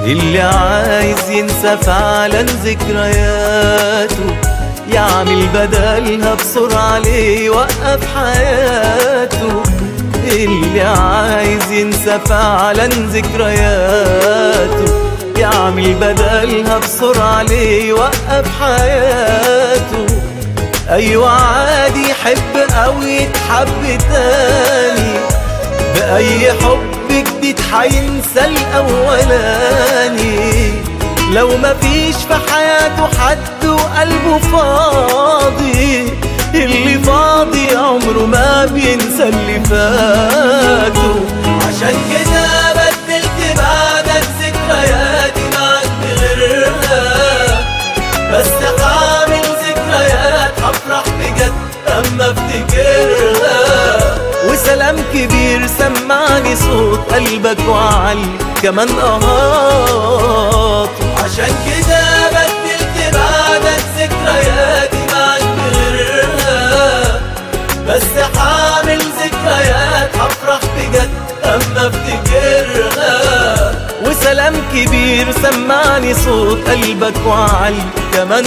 اللي عايز ينسى فعلا ذكرياته يعمل بدلها بسرعة ليه يوقف حياته اللي عايز ينسى فعلا ذكرياته يعمل بدلها بسرعة ليه يوقف حياته أيوة عادي يحب أو يتحب تاني بأي حب جديد حينسى الأولاني لو مفيش في حياته حد وقلبه فاضي اللي فاضي عمره ما بينسى اللي فاته عشان كده بدلت بعدك ذكرياتي معاك بغيرها بس هعمل ذكريات هفرح بجد اما افتكرها وسلام كبير سمعني صوت قلبك وعلي كمان اهات عشان كده بدلت بعدك ذكرياتي معاك بغيرها بس هعمل ذكريات هفرح بجد اما افتكرها وسلام كبير سمعني صوت قلبك وعلي كمان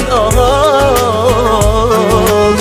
اهات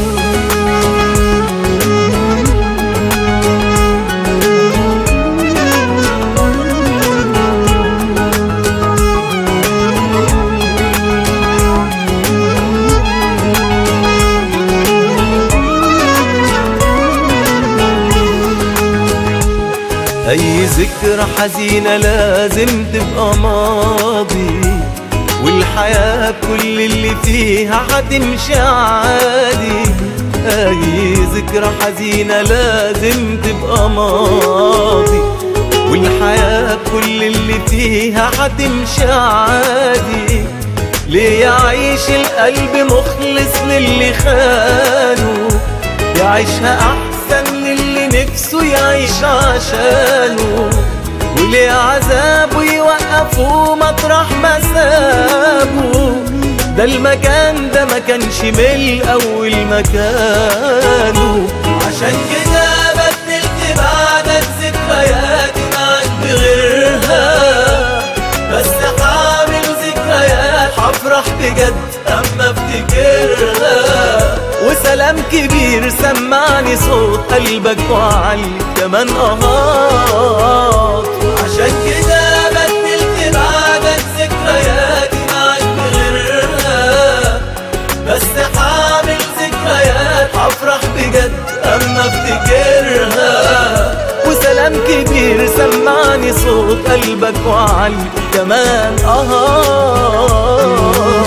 أي ذكرى حزينة لازم تبقى ماضي والحياة كل اللي فيها هتمشي عادي أي ذكرى حزينة لازم تبقى ماضي والحياة كل اللي فيها هتمشي عادي ليه يعيش القلب مخلص للي خانه يعيشها أحسن للي نفسه يعيش عشانه وليه عذابه يوقفه مطرح ما سابه ده المكان ده ما كانش من أول مكانه عشان كده بدلت بعدك ذكرياتي معاك بغيرها بس هعمل ذكريات هفرح بجد اما افتكرها وسلام كبير سمعني صوت قلبك وعلي كمان اهات عشان كده بدلت بعدك ذكرياتي معاك بغيرها بس هعمل ذكريات هفرح بجد اما افتكرها وسلام كبير سمعني صوت قلبك وعلي كمان اهات